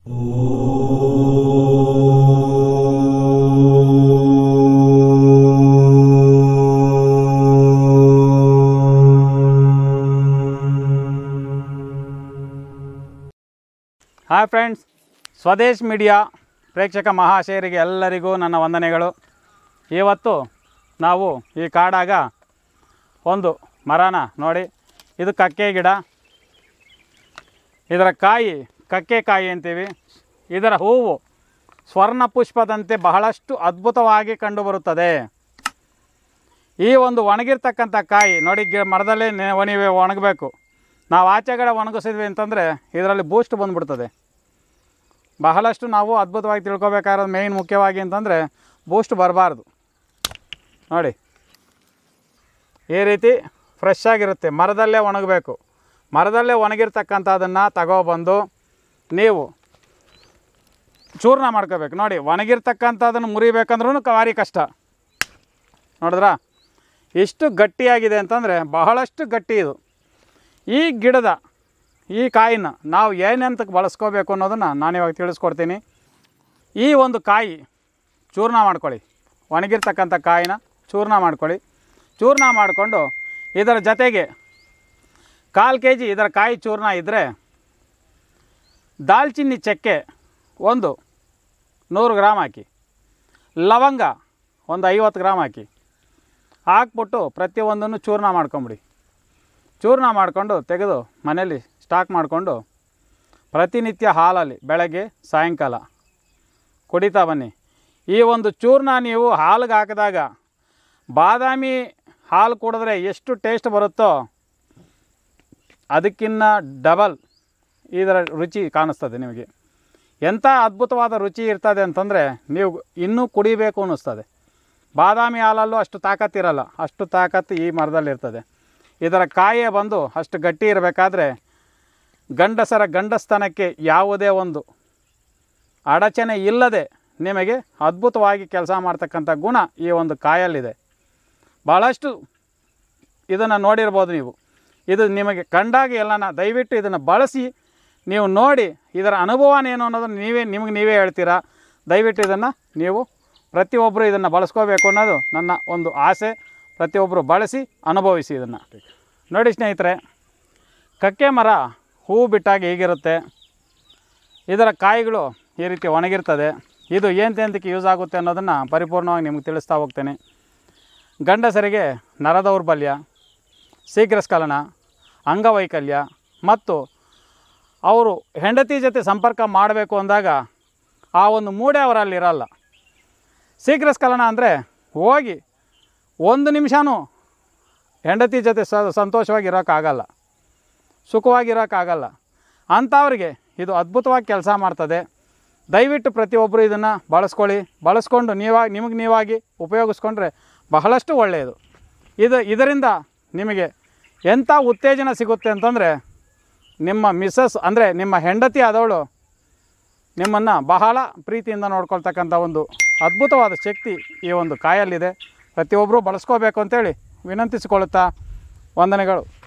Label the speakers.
Speaker 1: hi friends Swadesh media ಪ್ರೇಕ್ಷಕ ಮಹಾಶಯರಿಗೆ ಎಲ್ಲರಿಗೂ ನನ್ನ ವಂದನೆಗಳು ಇವತ್ತು ನಾವು ಈ ಕಾಡಾಗ ಒಂದು ಮರನ ನೋಡಿ ಇದು ಕಕ್ಕೆ ಗಿಡ ಇದರ ಕಾಯಿ ಕಕ್ಕೆ ಕಾಯಿ ಅಂತೀವಿ ಇದರ ಹೂವು ಸ್ವರ್ಣ ಪುಷ್ಪದಂತೆ ಬಹಳಷ್ಟು ಅದ್ಭುತವಾಗಿ ಕಂಡುಬರುತ್ತದೆ ಈ ಒಂದು ಒಣಗಿರ್ತಕ್ಕಂಥ ಕಾಯಿ ನೋಡಿ ಗಿ ಮರದಲ್ಲೇ ನೆ- ಒಣಿವೆ ಒಣಗಬೇಕು ನಾವು ಆಚೆಗಡೆ ಒಣಗಿಸಿದ್ವಿ ಅಂತಂದರೆ ಇದರಲ್ಲಿ ಬೂಸ್ಟ್ ಬಂದ್ಬಿಡ್ತದೆ ಬಹಳಷ್ಟು ನಾವು ಅದ್ಭುತವಾಗಿ ತಿಳ್ಕೊಬೇಕಾಗಿರೋದು ಮೇಯ್ನ್ ಮುಖ್ಯವಾಗಿ ಅಂತಂದರೆ ಬೂಸ್ಟ್ ಬರಬಾರ್ದು ನೋಡಿ ಈ ರೀತಿ ಫ್ರೆಶ್ ಆಗಿರುತ್ತೆ ಮರದಲ್ಲೇ ಒಣಗಬೇಕು ಮರದಲ್ಲೇ ಒಣಗಿರ್ತಕ್ಕಂಥದ್ದನ್ನು ತಗೊಬಂದು ನೀವು ಚೂರ್ಣ ಮಾಡ್ಕೋಬೇಕು ನೋಡಿ ಒಣಗಿರ್ತಕ್ಕಂಥದ್ದನ್ನು ಮುರಿಬೇಕಂದ್ರೂ ಭಾರಿ ಕಷ್ಟ ನೋಡಿದ್ರಾ ಎಷ್ಟು ಗಟ್ಟಿಯಾಗಿದೆ ಅಂತಂದರೆ ಬಹಳಷ್ಟು ಗಟ್ಟಿ ಇದು ಈ ಗಿಡದ ಈ ಕಾಯಿನ ನಾವು ಏನೆಂತಕ್ಕೆ ಬಳಸ್ಕೋಬೇಕು ಅನ್ನೋದನ್ನು ನಾನು ಇವಾಗ ತಿಳಿಸ್ಕೊಡ್ತೀನಿ ಈ ಒಂದು ಕಾಯಿ ಚೂರ್ಣ ಮಾಡ್ಕೊಳ್ಳಿ ಒಣಗಿರ್ತಕ್ಕಂಥ ಕಾಯಿನ ಚೂರ್ಣ ಮಾಡ್ಕೊಳ್ಳಿ ಚೂರ್ಣ ಮಾಡಿಕೊಂಡು ಇದರ ಜೊತೆಗೆ ಕಾಲು ಕೆ ಜಿ ಇದರ ಕಾಯಿ ಚೂರ್ಣ ಇದ್ದರೆ ದಾಲ್ಚಿನ್ನಿ ಚಕ್ಕೆ ಒಂದು ನೂರು ಗ್ರಾಮ್ ಹಾಕಿ ಲವಂಗ ಒಂದು ಐವತ್ತು ಗ್ರಾಮ್ ಹಾಕಿ ಹಾಕ್ಬಿಟ್ಟು ಪ್ರತಿಯೊಂದನ್ನು ಚೂರ್ಣ ಮಾಡ್ಕೊಂಬಿಡಿ ಚೂರ್ಣ ಮಾಡಿಕೊಂಡು ತೆಗೆದು ಮನೇಲಿ ಸ್ಟಾಕ್ ಮಾಡಿಕೊಂಡು ಪ್ರತಿನಿತ್ಯ ಹಾಲಲ್ಲಿ ಬೆಳಗ್ಗೆ ಸಾಯಂಕಾಲ ಕುಡಿತಾ ಬನ್ನಿ ಈ ಒಂದು ಚೂರ್ಣ ನೀವು ಹಾಲಿಗೆ ಹಾಕಿದಾಗ ಬಾದಾಮಿ ಹಾಲು ಕುಡಿದ್ರೆ ಎಷ್ಟು ಟೇಸ್ಟ್ ಬರುತ್ತೋ ಅದಕ್ಕಿನ್ನ ಡಬಲ್ ಇದರ ರುಚಿ ಕಾಣಿಸ್ತದೆ ನಿಮಗೆ ಎಂಥ ಅದ್ಭುತವಾದ ರುಚಿ ಇರ್ತದೆ ಅಂತಂದರೆ ನೀವು ಇನ್ನೂ ಕುಡಿಬೇಕು ಅನ್ನಿಸ್ತದೆ ಬಾದಾಮಿ ಹಾಲಲ್ಲೂ ಅಷ್ಟು ತಾಕತ್ತಿರಲ್ಲ ಅಷ್ಟು ತಾಕತ್ತು ಈ ಮರದಲ್ಲಿರ್ತದೆ ಇದರ ಕಾಯೇ ಬಂದು ಅಷ್ಟು ಗಟ್ಟಿ ಇರಬೇಕಾದ್ರೆ ಗಂಡಸರ ಗಂಡಸ್ತನಕ್ಕೆ ಯಾವುದೇ ಒಂದು ಅಡಚಣೆ ಇಲ್ಲದೆ ನಿಮಗೆ ಅದ್ಭುತವಾಗಿ ಕೆಲಸ ಮಾಡ್ತಕ್ಕಂಥ ಗುಣ ಈ ಒಂದು ಕಾಯಲ್ಲಿದೆ ಭಾಳಷ್ಟು ಇದನ್ನು ನೋಡಿರ್ಬೋದು ನೀವು ಇದು ನಿಮಗೆ ಕಂಡಾಗ ಎಲ್ಲನ ದಯವಿಟ್ಟು ಇದನ್ನು ಬಳಸಿ ನೀವು ನೋಡಿ ಇದರ ಅನುಭವನೇನು ಅನ್ನೋದನ್ನು ನೀವೇ ನಿಮಗೆ ನೀವೇ ಹೇಳ್ತೀರಾ ದಯವಿಟ್ಟು ಇದನ್ನು ನೀವು ಪ್ರತಿಯೊಬ್ಬರು ಇದನ್ನು ಬಳಸ್ಕೋಬೇಕು ಅನ್ನೋದು ನನ್ನ ಒಂದು ಆಸೆ ಪ್ರತಿಯೊಬ್ಬರು ಬಳಸಿ ಅನುಭವಿಸಿ ಇದನ್ನು ನೋಡಿ ಸ್ನೇಹಿತರೆ ಕಕ್ಕೆ ಮರ ಹೂವು ಬಿಟ್ಟಾಗ ಹೀಗಿರುತ್ತೆ ಇದರ ಕಾಯಿಗಳು ಈ ರೀತಿ ಒಣಗಿರ್ತದೆ ಇದು ಎಂತೆಂತಕ್ಕೆ ಯೂಸ್ ಆಗುತ್ತೆ ಅನ್ನೋದನ್ನು ಪರಿಪೂರ್ಣವಾಗಿ ನಿಮಗೆ ತಿಳಿಸ್ತಾ ಹೋಗ್ತೇನೆ ಗಂಡಸರಿಗೆ ನರ ದೌರ್ಬಲ್ಯ ಶೀಘ್ರಸ್ಖಲನ ಅಂಗವೈಕಲ್ಯ ಮತ್ತು ಅವರು ಹೆಂಡತಿ ಜೊತೆ ಸಂಪರ್ಕ ಮಾಡಬೇಕು ಅಂದಾಗ ಆ ಒಂದು ಮೂಡೆ ಅವರಲ್ಲಿ ಇರಲ್ಲ ಶೀಘ್ರಸ್ಖಲನ ಅಂದರೆ ಹೋಗಿ ಒಂದು ನಿಮಿಷನೂ ಹೆಂಡತಿ ಜೊತೆ ಸ ಸಂತೋಷವಾಗಿ ಇರೋಕ್ಕಾಗಲ್ಲ ಸುಖವಾಗಿರೋಕ್ಕಾಗಲ್ಲ ಅಂಥವ್ರಿಗೆ ಇದು ಅದ್ಭುತವಾಗಿ ಕೆಲಸ ಮಾಡ್ತದೆ ದಯವಿಟ್ಟು ಪ್ರತಿಯೊಬ್ಬರು ಇದನ್ನು ಬಳಸ್ಕೊಳ್ಳಿ ಬಳಸ್ಕೊಂಡು ನೀವಾಗಿ ನಿಮಗೆ ನೀವಾಗಿ ಉಪಯೋಗಿಸ್ಕೊಂಡ್ರೆ ಬಹಳಷ್ಟು ಒಳ್ಳೆಯದು ಇದು ಇದರಿಂದ ನಿಮಗೆ ಎಂಥ ಉತ್ತೇಜನ ಸಿಗುತ್ತೆ ಅಂತಂದರೆ ನಿಮ್ಮ ಮಿಸ್ಸಸ್ ಅಂದರೆ ನಿಮ್ಮ ಹೆಂಡತಿ ಆದವಳು ನಿಮ್ಮನ್ನು ಬಹಳ ಪ್ರೀತಿಯಿಂದ ನೋಡ್ಕೊಳ್ತಕ್ಕಂಥ ಒಂದು ಅದ್ಭುತವಾದ ಶಕ್ತಿ ಈ ಒಂದು ಕಾಯಲ್ಲಿದೆ ಪ್ರತಿಯೊಬ್ಬರೂ ಬಳಸ್ಕೋಬೇಕು ಅಂತೇಳಿ ವಿನಂತಿಸಿಕೊಳ್ಳುತ್ತಾ ವಂದನೆಗಳು